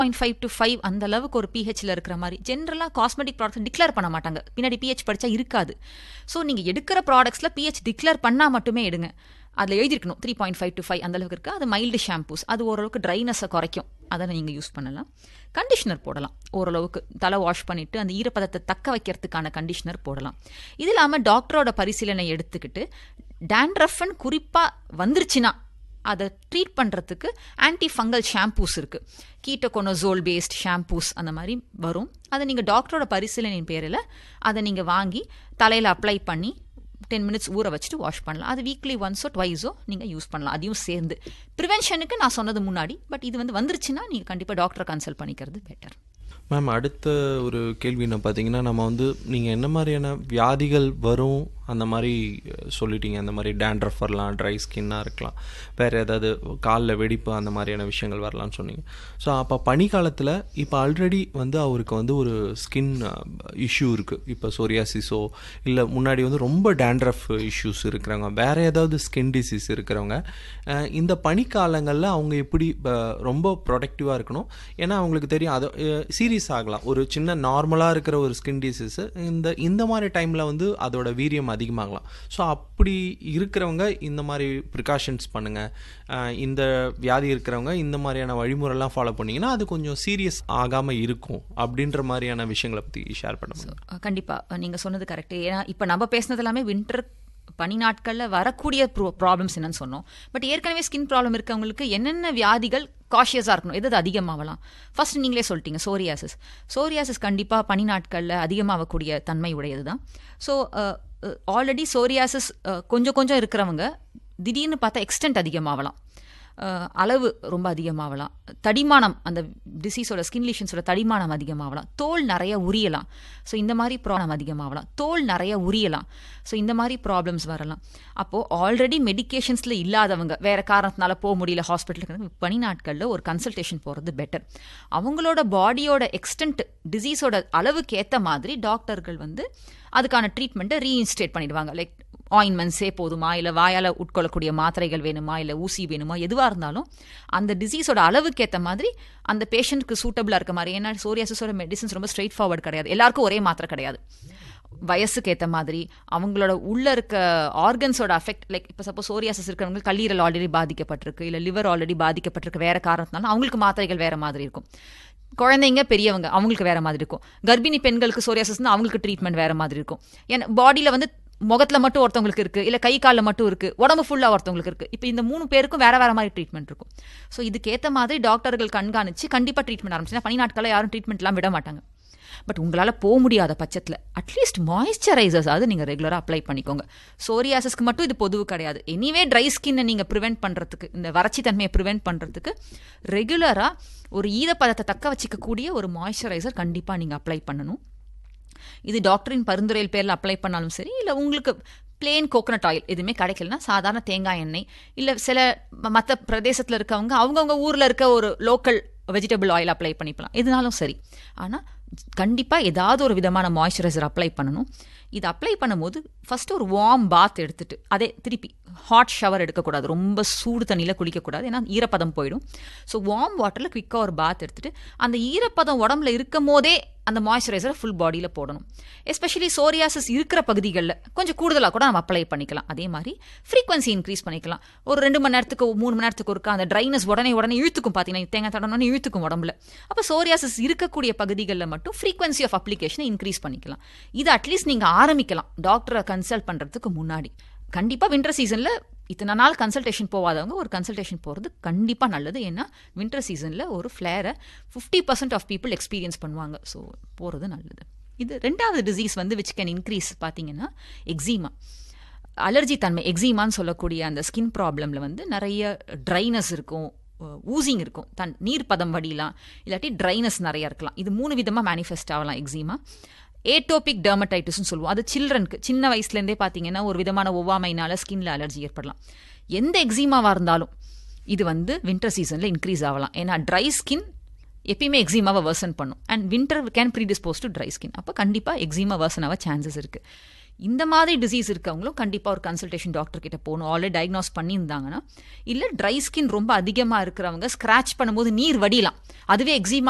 point five to five அந்த அளவுக்கு ஒரு பிஹெச்ல இருக்கிற மாதிரி ஜென்ரலாக காஸ்மெட்டிக் ப்ராடக்ட்ஸ் டிக்ளேர் பண்ண மாட்டாங்க பின்னாடி பிஹெச் படிச்சா இருக்காது ஸோ நீங்கள் எடுக்கிற ப்ராடக்ட்ஸில் பிஹெச் டிக்ளேர் பண்ணால் மட்டுமே எடுங்க அதில் எழுதிருக்கணும் three point five to five அந்த அளவுக்கு இருக்குது அது மைல்டு ஷாம்பூஸ் அது ஓரளவுக்கு ட்ரைனஸை குறைக்கும் அதை நீங்கள் யூஸ் பண்ணலாம் கண்டிஷனர் போடலாம் ஓரளவுக்கு தலை வாஷ் பண்ணிவிட்டு அந்த ஈரப்பதத்தை தக்க வைக்கிறதுக்கான கண்டிஷனர் போடலாம் இது இல்லாமல் டாக்டரோட பரிசீலனை எடுத்துக்கிட்டு டேண்ட்ரஃப்னு குறிப்பாக வந்துருச்சுன்னா அதை ட்ரீட் பண்ணுறதுக்கு ஆன்டி ஃபங்கல் ஷாம்பூஸ் இருக்குது கீட்டோகோனோசோல் பேஸ்ட் ஷாம்பூஸ் அந்த மாதிரி வரும் அதை நீங்கள் டாக்டரோட பரிசீலனையின் பேரில் அதை நீங்கள் வாங்கி தலையில் அப்ளை பண்ணி டென் மினிட்ஸ் ஊற வச்சுட்டு வாஷ் பண்ணலாம் அது வீக்லி ஒன்ஸோ ட்வைஸோ நீங்கள் யூஸ் பண்ணலாம் அதையும் சேர்ந்து ப்ரிவென்ஷனுக்கு நான் சொன்னது முன்னாடி பட் இது வந்து வந்துருச்சுன்னா நீங்கள் கண்டிப்பாக டாக்டரை கன்சல்ட் பண்ணிக்கிறது பெட்டர் மேம் அடுத்த ஒரு கேள்வி என்ன பார்த்தீங்கன்னா நம்ம வந்து நீங்கள் என்ன மாதிரியான வியாதிகள் வரும் அந்த மாதிரி சொல்லிட்டீங்க அந்த மாதிரி டேண்ட்ரஃப் வரலாம் ட்ரை ஸ்கின்னாக இருக்கலாம் வேறு ஏதாவது காலில் வெடிப்பு அந்த மாதிரியான விஷயங்கள் வரலாம்னு சொன்னீங்க ஸோ அப்போ பனிக்காலத்தில் இப்போ ஆல்ரெடி வந்து அவருக்கு வந்து ஒரு ஸ்கின் இஷ்யூ இருக்குது இப்போ சோரியாசிஸோ இல்லை முன்னாடி வந்து ரொம்ப டேண்ட்ரஃப் இஷ்யூஸ் இருக்கிறவங்க வேறு ஏதாவது ஸ்கின் டிசீஸ் இருக்கிறவங்க இந்த பனிக்காலங்களில் அவங்க எப்படி ரொம்ப ப்ரொடக்டிவாக இருக்கணும் ஏன்னா அவங்களுக்கு தெரியும் அது சீரியஸ் ஆகலாம் ஒரு சின்ன நார்மலாக இருக்கிற ஒரு ஸ்கின் டிசீஸ் இந்த இந்த மாதிரி டைமில் வந்து அதோட வீரியம் அதிகமாகலாம் ஸோ அப்படி இருக்கிறவங்க இந்த மாதிரி ப்ரிகாஷன்ஸ் பண்ணுங்கள் இந்த வியாதி இருக்கிறவங்க இந்த மாதிரியான வழிமுறைலாம் ஃபாலோ பண்ணிங்கன்னா அது கொஞ்சம் சீரியஸ் ஆகாமல் இருக்கும் அப்படின்ற மாதிரியான விஷயங்களை பற்றி ஷேர் பண்ண கண்டிப்பாக நீங்கள் சொன்னது கரெக்டு ஏன்னா இப்போ நம்ம பேசுனது எல்லாமே வின்டர் பனி நாட்களில் வரக்கூடிய ப்ராப்ளம்ஸ் என்னன்னு சொன்னோம் பட் ஏற்கனவே ஸ்கின் ப்ராப்ளம் இருக்கவங்களுக்கு என்னென்ன வியாதிகள் காஷியஸாக இருக்கணும் எது அதிகமாகலாம் ஃபர்ஸ்ட் நீங்களே சொல்லிட்டீங்க சோரியாசிஸ் சோரியாசிஸ் கண்டிப்பாக பனி நாட்களில் அதிகமாகக்கூடிய தன்மை உடையது தான் ஸோ ஆல்ரெடி சோரியாசிஸ் கொஞ்சம் கொஞ்சம் இருக்கிறவங்க திடீர்னு பார்த்தா எக்ஸ்டென்ட் அதிகமாகலாம் அளவு ரொம்ப அதிகமாகலாம் தடிமானம் அந்த டிசீஸோட ஸ்கின் லீஷன்ஸோட தடிமானம் அதிகமாகலாம் தோல் நிறைய உரியலாம் ஸோ இந்த மாதிரி ப்ராப்ளம் அதிகமாகலாம் தோல் நிறைய உரியலாம் ஸோ இந்த மாதிரி ப்ராப்ளம்ஸ் வரலாம் அப்போது ஆல்ரெடி மெடிக்கேஷன்ஸில் இல்லாதவங்க வேறு காரணத்தினால போக முடியல ஹாஸ்பிட்டலுக்கு பனி நாட்களில் ஒரு கன்சல்டேஷன் போகிறது பெட்டர் அவங்களோட பாடியோட எக்ஸ்டென்ட் டிசீஸோட அளவுக்கு ஏற்ற மாதிரி டாக்டர்கள் வந்து அதுக்கான ட்ரீட்மெண்ட்டை ரீஇன்ஸ்டேட் பண்ணிடுவாங்க லைக் ஆயின்மெண்ட்ஸே போதுமா இல்லை வாயால் உட்கொள்ளக்கூடிய மாத்திரைகள் வேணுமா இல்லை ஊசி வேணுமா எதுவாக இருந்தாலும் அந்த டிசீஸோட அளவுக்கு ஏற்ற மாதிரி அந்த பேஷண்ட்க்கு சூட்டபிளாக இருக்க மாதிரி ஏன்னா சோரியாசிஸோட மெடிசன்ஸ் ரொம்ப ஸ்ட்ரெயிட் ஃபார்வர்ட் கிடையாது எல்லாருக்கும் ஒரே மாத்திரை கிடையாது வயசுக்கு ஏற்ற மாதிரி அவங்களோட உள்ள இருக்க ஆர்கன்ஸோட அஃபெக்ட் லைக் இப்போ சப்போஸ் சோரியாசஸ் இருக்கிறவங்க கல்லீரல் ஆல்ரெடி பாதிக்கப்பட்டிருக்கு இல்லை லிவர் ஆல்ரெடி பாதிக்கப்பட்டிருக்கு வேற காரணத்தினால அவங்களுக்கு மாத்திரைகள் வேற மாதிரி இருக்கும் குழந்தைங்க பெரியவங்க அவங்களுக்கு வேற மாதிரி இருக்கும் கர்ப்பிணி பெண்களுக்கு சோரியாசஸ் அவங்களுக்கு ட்ரீட்மெண்ட் வேற மாதிரி இருக்கும் ஏன்னா பாடியில் வந்து முகத்துல மட்டும் ஒருத்தவங்களுக்கு இருக்கு இல்ல கை காலில் மட்டும் இருக்கு உடம்பு ஃபுல்லா ஒருத்தவங்களுக்கு இருக்கு இப்போ இந்த மூணு பேருக்கும் வேற வேற மாதிரி ட்ரீட்மெண்ட் இருக்கும் ஸோ இதுக்கேற்ற மாதிரி டாக்டர்கள் கண்காணிச்சு கண்டிப்பா ட்ரீட்மெண்ட் ஆரம்பிச்சுன்னா பனி நாட்களில் யாரும் ட்ரீட்மெண்ட்லாம் விட மாட்டாங்க பட் உங்களால் போக முடியாத பட்சத்தில் அட்லீஸ்ட் மாய்ஸ்சரைசர்ஸ் அது நீங்கள் ரெகுலராக அப்ளை பண்ணிக்கோங்க சோரியாசஸ்க்கு மட்டும் இது பொதுவு கிடையாது எனிவே ட்ரை ஸ்கின்னை நீங்கள் ப்ரிவெண்ட் பண்ணுறதுக்கு இந்த வறட்சி தன்மையை ப்ரிவெண்ட் பண்ணுறதுக்கு ரெகுலராக ஒரு ஈரப்பதத்தை தக்க வச்சிக்கக்கூடிய ஒரு மாய்ஸ்சரைசர் கண்டிப்பாக நீங்கள் அப்ளை பண்ணணும் இது டாக்டரின் பரிந்துரையில் பேரில் அப்ளை பண்ணாலும் சரி இல்லை உங்களுக்கு பிளேன் கோகனட் ஆயில் எதுவுமே கிடைக்கலனா சாதாரண தேங்காய் எண்ணெய் இல்லை சில மற்ற பிரதேசத்தில் இருக்கவங்க அவங்கவுங்க ஊரில் இருக்க ஒரு லோக்கல் வெஜிடபிள் ஆயில் அப்ளை பண்ணிக்கலாம் எதுனாலும் சரி ஆனால் கண்டிப்பாக ஏதாவது ஒரு விதமான மாய்ஸ்சரைசர் அப்ளை பண்ணணும் இது அப்ளை பண்ணும்போது ஃபஸ்ட்டு ஒரு வார்ம் பாத் எடுத்துட்டு அதே திருப்பி ஹாட் ஷவர் எடுக்கக்கூடாது ரொம்ப சூடு தண்ணியில் குளிக்கக்கூடாது ஏன்னா ஈரப்பதம் போயிடும் ஸோ வார்ம் வாட்டரில் குவிக்காக ஒரு பாத் எடுத்துட்டு அந்த ஈரப்பதம் உடம்புல இருக்கும் போதே அந்த மாய்ஸ்சரைசரை ஃபுல் பாடியில் போடணும் எஸ்பெஷலி சோரியாசிஸ் இருக்கிற பகுதிகளில் கொஞ்சம் கூடுதலாக கூட நம்ம அப்ளை பண்ணிக்கலாம் அதே மாதிரி ஃப்ரீக்வன்சி இன்க்ரீஸ் பண்ணிக்கலாம் ஒரு ரெண்டு மணி நேரத்துக்கு மூணு மணி நேரத்துக்கு ஒருக்கா அந்த ட்ரைனஸ் உடனே உடனே இழுத்துக்கும் பார்த்தீங்கன்னா தேங்காய் தடனே இழுத்துக்கும் உடம்புல அப்போ சோரியாசிஸ் இருக்கக்கூடிய பகுதிகளில் மட்டும் ஃப்ரீக்வன்சி ஆஃப் அப்ளிகேஷனை இன்க்ரீஸ் பண்ணிக்கலாம் இது அட்லீஸ்ட் நீங்கள் ஆரம்பிக்கலாம் டாக்டரை கன்சல்ட் பண்ணுறதுக்கு முன்னாடி கண்டிப்பாக வின்டர் சீசனில் இத்தனை நாள் கன்சல்டேஷன் போகாதவங்க ஒரு கன்சல்டேஷன் போகிறது கண்டிப்பாக நல்லது ஏன்னா வின்டர் சீசனில் ஒரு ஃப்ளேரை fifty percent of people experience பண்ணுவாங்க ஸோ போகிறது நல்லது இது ரெண்டாவது டிசீஸ் வந்து விச் கேன் இன்க்ரீஸ் பார்த்தீங்கன்னா எக்ஸிமா அலர்ஜி தன்மை எக்ஸிமான்னு சொல்லக்கூடிய அந்த ஸ்கின் ப்ராப்ளமில் வந்து நிறைய ட்ரைனஸ் இருக்கும் ஊசிங் இருக்கும் தன் நீர் பதம் வடியலாம் இல்லாட்டி ட்ரைனஸ் நிறைய இருக்கலாம் இது மூணு விதமாக மேனிஃபெஸ்ட் ஆகலாம் எக்ஸிமா ஏட்டோபிக் டெர்மடைட்டிஸ்னு சொல்லுவோம் அது சில்ட்ரனுக்கு சின்ன வயசுலேருந்தே பார்த்தீங்கன்னா ஒரு விதமான ஒவ்வாமைனால ஸ்கின்ல அலர்ஜி ஏற்படலாம் எந்த எக்ஸிமாவாக இருந்தாலும் இது வந்து வின்டர் சீசனில் இன்க்ரீஸ் ஆகலாம் ஏன்னா ட்ரை ஸ்கின் எப்பயுமே எக்ஸிமாவை வேர்சன் பண்ணும் and winter can predispose to dry skin அப்போ கண்டிப்பாக எக்ஸிமா வேர்சன் ஆக சான்சஸ் இருக்குது இந்த மாதிரி டிசீஸ் இருக்கவங்களும் கண்டிப்பாக ஒரு கன்சல்டேஷன் டாக்டர் கிட்ட போகணும் ஆல்ரெடி டயக்னோஸ் பண்ணியிருந்தாங்கன்னா இல்லை ட்ரை ஸ்கின் ரொம்ப அதிகமாக இருக்கிறவங்க ஸ்க்ராச் பண்ணும்போது நீர் வடியலாம் அதுவே எக்ஸிமா